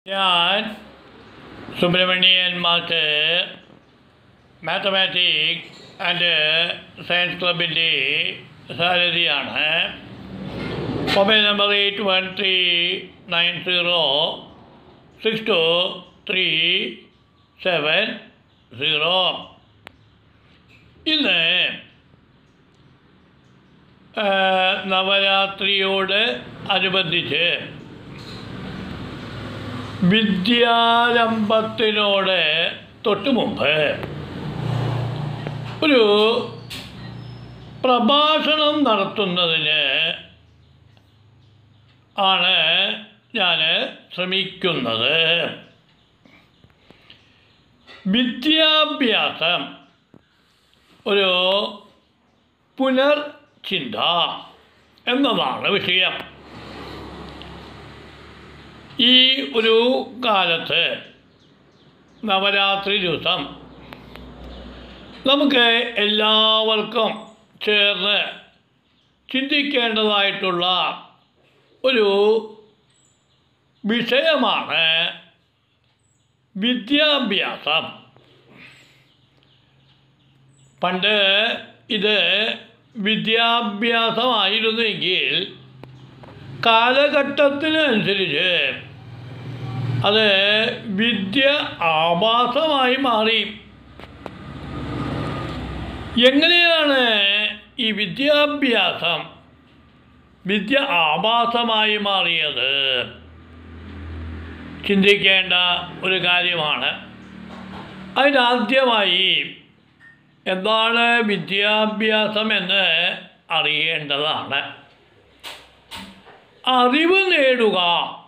ഞാൻ Subramanian master mathematics and science ക്ലബിൻ്റെ സാരഥിയാണ് mobile number eight one three nine zero six two three seven zero ഇന്ന് ആ, നവരാത്രിയോട് അനുബന്ധിച്ച് വിദ്യാരംഭത്തിനോട് തൊട്ടു മുമ്പ് ഒരു പ്രഭാഷണം നടത്തുന്നതിന് ആണ് ഞാൻ ശ്രമിക്കുന്നത് വിദ്യാഭ്യാസം ഒരു പുനർചിന്ത എന്നതാണ് വിഷയം ഈ ഒരു കാലത്ത് നവരാത്രി ദിവസം നമുക്ക് എല്ലാവർക്കും ചേർന്ന് ചിന്തിക്കേണ്ടതായിട്ടുള്ള ഒരു വിഷയമാണ് വിദ്യാഭ്യാസം പണ്ട് ഇത് വിദ്യാഭ്യാസമായിരുന്നെങ്കിൽ കാലഘട്ടത്തിനനുസരിച്ച് അത് വിദ്യ ആഭാസമായി മാറി എങ്ങനെയാണ് ഈ വിദ്യാഭ്യാസം വിദ്യ ആഭാസമായി മാറിയത് ചിന്തിക്കേണ്ട ഒരു കാര്യമാണ് അതിനാദ്യമായി എന്താണ് വിദ്യാഭ്യാസം എന്ന് അറിയേണ്ടതാണ് അറിവ് നേടുക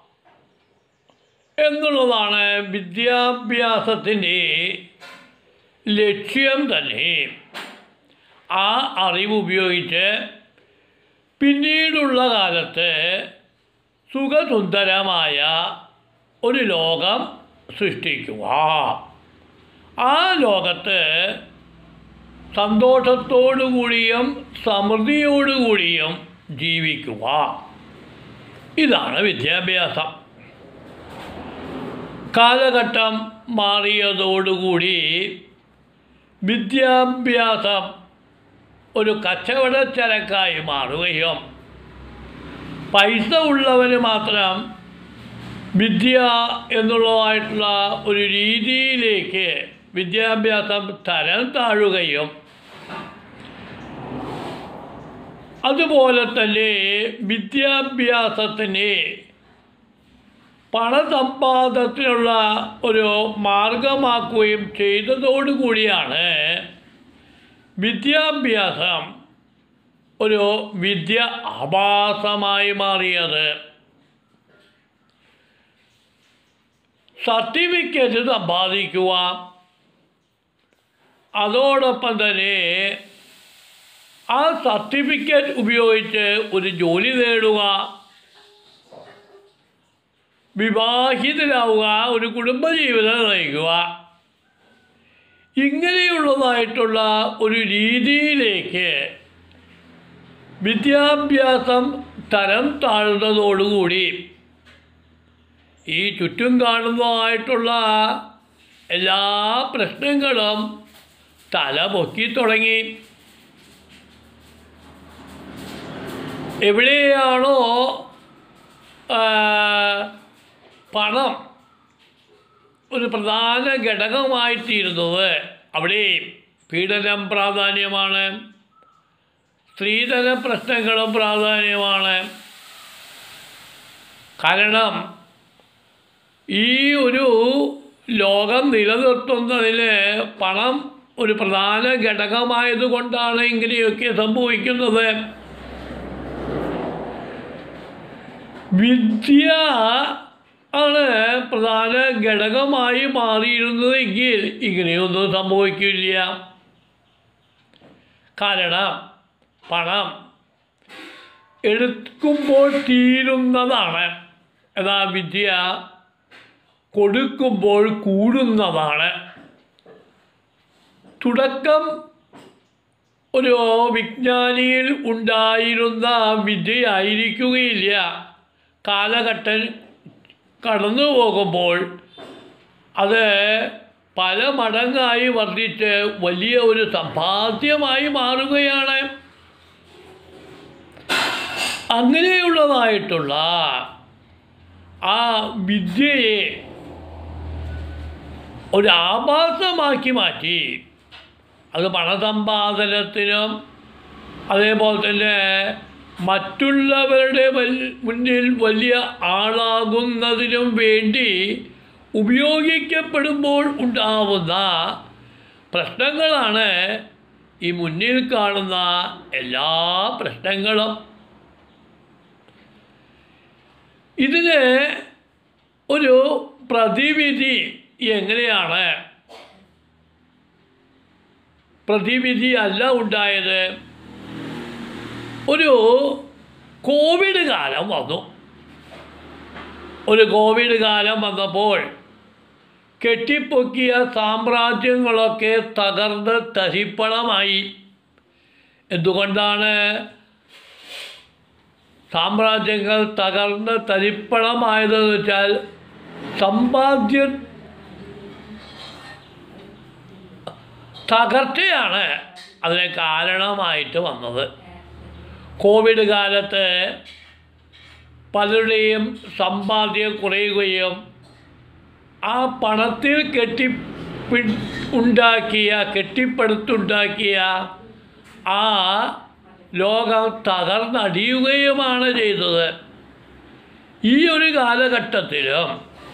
എന്നുള്ളതാണ് വിദ്യാഭ്യാസത്തിൻ്റെ ലക്ഷ്യം തന്നെ ആ അറിവ് ഉപയോഗിച്ച് പിന്നീടുള്ള കാലത്ത് സുഖസുന്ദരമായ ഒരു ലോകം സൃഷ്ടിക്കുക ആ ലോകത്ത് സന്തോഷത്തോടുകൂടിയും സമൃദ്ധിയോടുകൂടിയും ജീവിക്കുക ഇതാണ് വിദ്യാഭ്യാസം കാലഘട്ടം മാറിയതോടുകൂടി വിദ്യാഭ്യാസം ഒരു കച്ചവടച്ചരക്കായി മാറുകയും പൈസ ഉള്ളവന് മാത്രം വിദ്യ എന്നുള്ളതായിട്ടുള്ള ഒരു രീതിയിലേക്ക് വിദ്യാഭ്യാസം തരം താഴുകയും അതുപോലെ തന്നെ വിദ്യാഭ്യാസത്തിന് പണസമ്പാദത്തിനുള്ള ഒരു മാർഗമാക്കുകയും ചെയ്തതോടുകൂടിയാണ് വിദ്യാഭ്യാസം ഒരു വിദ്യ ആഭാസമായി മാറിയത് സർട്ടിഫിക്കറ്റ് സമ്പാദിക്കുക അതോടൊപ്പം തന്നെ ആ സർട്ടിഫിക്കറ്റ് ഉപയോഗിച്ച് ഒരു ജോലി നേടുക വിവാഹിതരാവുക ഒരു കുടുംബജീവിതം നയിക്കുക ഇങ്ങനെയുള്ളതായിട്ടുള്ള ഒരു രീതിയിലേക്ക് വിദ്യാഭ്യാസം തരം താഴ്ന്നതോടുകൂടി ഈ ചുറ്റും കാണുന്നതായിട്ടുള്ള എല്ലാ പ്രശ്നങ്ങളും തല പൊക്കി തുടങ്ങി എവിടെയാണോ ആ, പണം ഒരു പ്രധാന ഘടകമായിത്തീരുന്നത് അവിടെ പീഡനം പ്രാധാന്യമാണ് സ്ത്രീധന പ്രശ്നങ്ങളും പ്രാധാന്യമാണ് കാരണം ഈ ഒരു ലോകം നിലനിർത്തുന്നതിന് പണം ഒരു പ്രധാന ഘടകമായതുകൊണ്ടാണ് ഇങ്ങനെയൊക്കെ സംഭവിക്കുന്നത് വിദ്യ ആണ് പ്രധാന ഘടകമായി മാറിയിരുന്നതെങ്കിൽ ഇങ്ങനെയൊന്നും സംഭവിക്കില്ല കാരണം പണം എടുക്കുമ്പോൾ തീരുന്നതാണ് എന്നാൽ വിദ്യ കൊടുക്കുമ്പോൾ കൂടുന്നതാണ് തുടക്കം ഒരു വിജ്ഞാനിയിൽ ഉണ്ടായിരുന്ന വിദ്യയായിരിക്കുകയില്ല കാലഘട്ടം കടന്നു പോകുമ്പോൾ അത് പല മടങ്ങായി വർദ്ധിച്ച് വലിയ ഒരു സമ്പാദ്യമായി മാറുകയാണ് അങ്ങനെയുള്ളതായിട്ടുള്ള ആ വിദ്യയെ ഒരു ആഭാസമാക്കി മാറ്റി അത് പണസമ്പാദനത്തിനും അതേപോലെ തന്നെ മറ്റുള്ളവരുടെ വൽ- മുന്നിൽ വലിയ ആളാകുന്നതിനും വേണ്ടി ഉപയോഗിക്കപ്പെടുമ്പോൾ ഉണ്ടാവുന്ന പ്രശ്നങ്ങളാണ് ഈ മുന്നിൽ കാണുന്ന എല്ലാ പ്രശ്നങ്ങളും ഇതിന് ഒരു പ്രതിവിധി എങ്ങനെയാണ് പ്രതിവിധി അല്ല ഉണ്ടായത് ഒരു കോവിഡ് കാലം വന്നു ഒരു കോവിഡ് കാലം വന്നപ്പോൾ കെട്ടിപ്പൊക്കിയ സാമ്രാജ്യങ്ങളൊക്കെ തകർന്ന് തരിപ്പണമായി എന്തുകൊണ്ടാണ് സാമ്രാജ്യങ്ങൾ തകർന്ന് തരിപ്പണമായതെന്ന് വെച്ചാൽ സമ്പാദ്യ തകർച്ചയാണ് അതിന് കാരണമായിട്ട് വന്നത് കോവിഡ് കാലത്ത് പലരുടെയും സമ്പാദ്യം കുറയുകയും ആ പണത്തിൽ കെട്ടി പി- ഉണ്ടാക്കിയ കെട്ടിപ്പടുത്തുണ്ടാക്കിയ ആ ലോകം തകർന്നടിയുകയുമാണ് ചെയ്തത് ഈ ഒരു കാലഘട്ടത്തിലും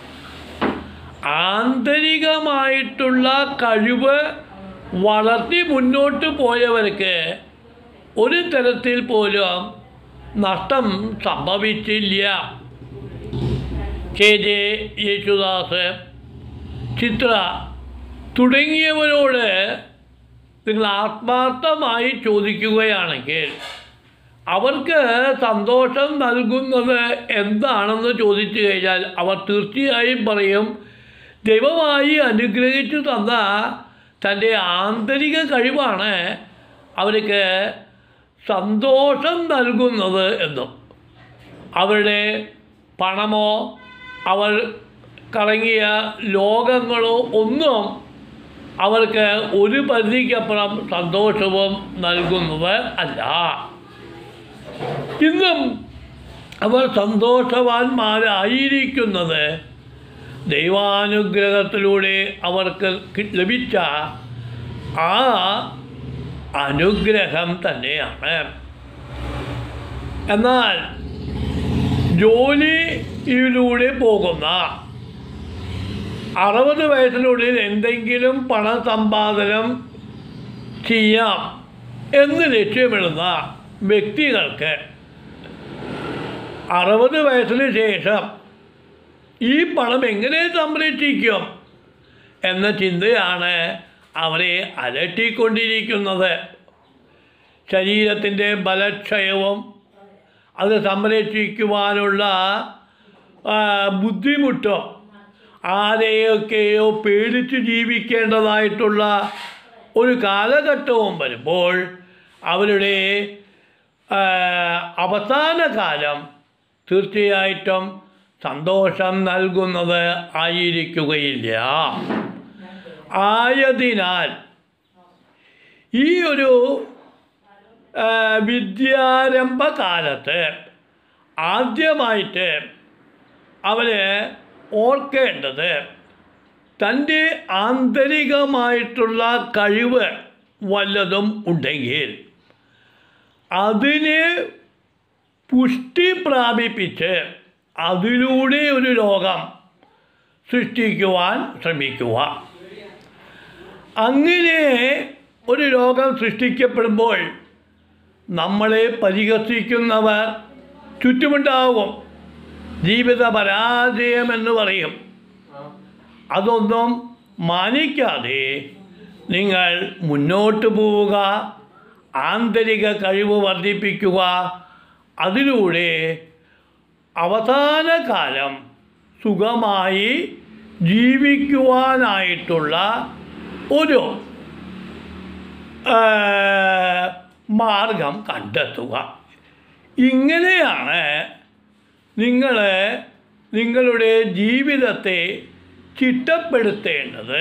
ആന്തരികമായിട്ടുള്ള കഴിവ് വളർത്തി മുന്നോട്ട് പോയവർക്ക് ഒരു തരത്തിൽ പോലും നഷ്ടം സംഭവിച്ചില്ല കെ ജെ യേശുദാസ് ചിത്ര തുടങ്ങിയവരോട് നിങ്ങൾ ആത്മാർത്ഥമായി ചോദിക്കുകയാണെങ്കിൽ അവർക്ക് സന്തോഷം നൽകുന്നത് എന്താണെന്ന് ചോദിച്ചു കഴിഞ്ഞാൽ അവർ തീർച്ചയായും പറയും ദൈവമായി അനുഗ്രഹിച്ചു തന്ന തൻ്റെ ആന്തരിക കഴിവാണ് അവർക്ക് സന്തോഷം നൽകുന്നത് എന്നും അവരുടെ പണമോ അവർ കറങ്ങിയ ലോകങ്ങളോ ഒന്നും അവർക്ക് ഒരു പരിധിക്കപ്പുറം സന്തോഷവും നൽകുന്നത് അല്ല ഇന്നും അവർ സന്തോഷവാന്മാരായിരിക്കുന്നത് ദൈവാനുഗ്രഹത്തിലൂടെ അവർക്ക് കി- ലഭിച്ച ആ അനുഗ്രഹം തന്നെയാണ് എന്നാൽ ജോലിയിലൂടെ പോകുന്ന അറുപത് വയസ്സിനുള്ളിൽ എന്തെങ്കിലും പണസമ്പാദനം ചെയ്യാം എന്ന് ലക്ഷ്യമിടുന്ന വ്യക്തികൾക്ക് അറുപത് വയസ്സിന് ശേഷം ഈ പണം എങ്ങനെ സംരക്ഷിക്കും എന്ന ചിന്തയാണ് അവരെ അലട്ടിക്കൊണ്ടിരിക്കുന്നത് ശരീരത്തിൻ്റെ ബലക്ഷയവും അത് സംരക്ഷിക്കുവാനുള്ള ആ, ബുദ്ധിമുട്ടും ആരെയൊക്കെയോ പേടിച്ച് ജീവിക്കേണ്ടതായിട്ടുള്ള ഒരു കാലഘട്ടവും വരുമ്പോൾ അവരുടെ ആ, അവസാന കാലം തീർച്ചയായിട്ടും സന്തോഷം നൽകുന്നത് ആയിരിക്കുകയില്ല ആയതിനാൽ ഈ ഒരു ആ, വിദ്യാരംഭ കാലത്ത് ആദ്യമായിട്ട് അവന് ഓർക്കേണ്ടത് തൻ്റെ ആന്തരികമായിട്ടുള്ള കഴിവ് വല്ലതും ഉണ്ടെങ്കിൽ അതിനെ പുഷ്ടി പ്രാപിപ്പിച്ച് അതിലൂടെ ഒരു ലോകം സൃഷ്ടിക്കുവാൻ ശ്രമിക്കുക അങ്ങനെ ഒരു ലോകം സൃഷ്ടിക്കപ്പെടുമ്പോൾ നമ്മളെ പരിഹസിക്കുന്നവർ ചുറ്റുമുണ്ടാവും ജീവിത പരാജയമെന്ന് പറയും അതൊന്നും മാനിക്കാതെ നിങ്ങൾ മുന്നോട്ട് പോവുക ആന്തരിക കഴിവ് വർദ്ധിപ്പിക്കുക അതിലൂടെ അവസാന കാലം സുഖമായി ജീവിക്കുവാനായിട്ടുള്ള ഒരു ആ, മാർഗം കണ്ടെത്തുക ഇങ്ങനെയാണ് നിങ്ങൾ നിങ്ങളുടെ ജീവിതത്തെ ചിട്ടപ്പെടുത്തേണ്ടത്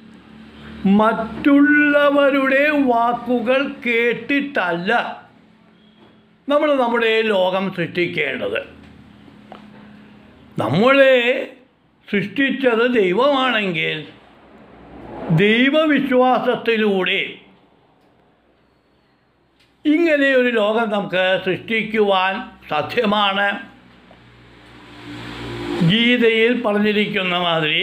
മറ്റുള്ളവരുടെ വാക്കുകൾ കേട്ടിട്ടല്ല നമ്മൾ നമ്മുടെ ലോകം സൃഷ്ടിക്കേണ്ടത് നമ്മളെ സൃഷ്ടിച്ചത് ദൈവമാണെങ്കിൽ ദൈവവിശ്വാസത്തിലൂടെ ഇങ്ങനെ ഒരു ലോകം നമുക്ക് സൃഷ്ടിക്കുവാൻ സാധ്യമാണ് ഗീതയിൽ പറഞ്ഞിരിക്കുന്ന മാതിരി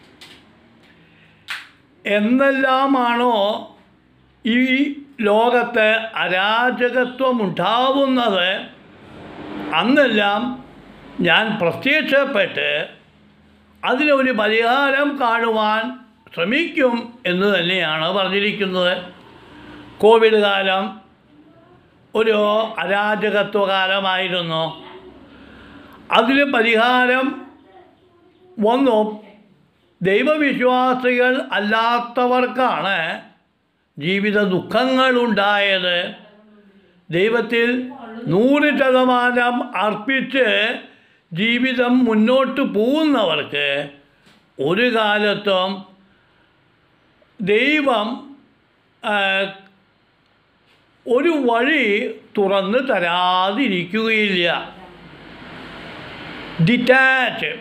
എന്നെല്ലാമാണോ ഈ ലോകത്ത് അരാജകത്വമുണ്ടാവുന്നത് അന്നെല്ലാം ഞാൻ പ്രത്യക്ഷപ്പെട്ട് അതിനൊരു പരിഹാരം കാണുവാൻ ശ്രമിക്കും എന്ന് തന്നെയാണ് പറഞ്ഞിരിക്കുന്നത് കോവിഡ് കാലം ഒരു അരാജകത്വ കാലമായിരുന്നു അതിന് പരിഹാരം വന്നു ദൈവവിശ്വാസികൾ അല്ലാത്തവർക്കാണ് ജീവിത ദുഃഖങ്ങളുണ്ടായത് ദൈവത്തിൽ നൂറ് ശതമാനം അർപ്പിച്ച് ജീവിതം മുന്നോട്ട് പോകുന്നവർക്ക് ഒരു കാലത്തും ദൈവം ആ, ഒരു വഴി തുറന്ന് തരാതിരിക്കുകയില്ല detach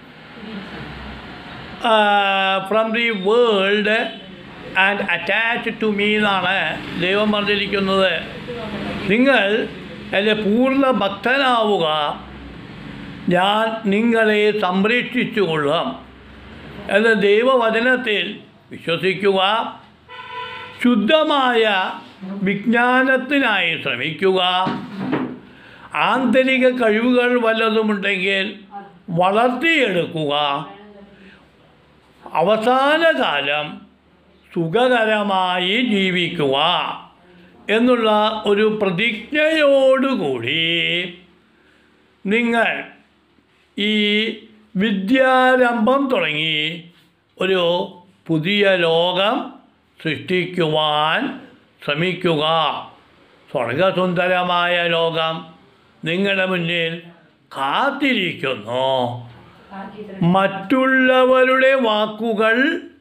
from the world and attach to me എന്നാണ് ദൈവം പറഞ്ഞിരിക്കുന്നത് നിങ്ങൾ എൻ്റെ പൂർണ്ണ ഭക്തനാവുക ഞാൻ നിങ്ങളെ സംരക്ഷിച്ചു കൊള്ളാം എന്ന ദൈവവചനത്തിൽ വിശ്വസിക്കുക ശുദ്ധമായ വിജ്ഞാനത്തിനായി ശ്രമിക്കുക ആന്തരിക കഴിവുകൾ വല്ലതുമുണ്ടെങ്കിൽ വളർത്തിയെടുക്കുക അവസാന കാലം സുഖകരമായി ജീവിക്കുക എന്നുള്ള ഒരു പ്രതിജ്ഞയോടുകൂടി നിങ്ങൾ ഈ വിദ്യാരംഭം തുടങ്ങി ഒരു പുതിയ ലോകം സൃഷ്ടിക്കുവാൻ ശ്രമിക്കുക സ്വർഗസുന്ദരമായ ലോകം നിങ്ങളുടെ മുന്നിൽ കാത്തിരിക്കുന്നു മറ്റുള്ളവരുടെ വാക്കുകൾ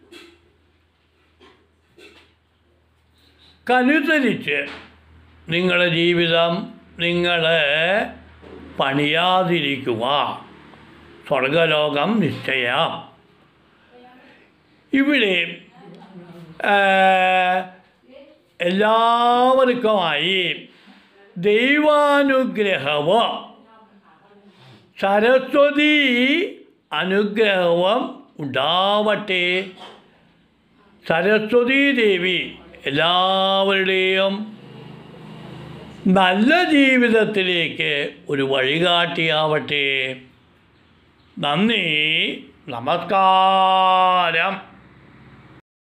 കനുസരിച്ച് നിങ്ങളുടെ ജീവിതം നിങ്ങൾ പണിയാതിരിക്കുക സ്വർഗലോകം നിശ്ചയം ഇവിടെ ആ, എല്ലാവർക്കുമായി ദൈവാനുഗ്രഹവും സരസ്വതി അനുഗ്രഹവും ഉണ്ടാവട്ടെ സരസ്വതി ദേവി എല്ലാവരുടെയും നല്ല ജീവിതത്തിലേക്ക് ഒരു വഴികാട്ടിയാവട്ടെ നന്ദി നമസ്കാരം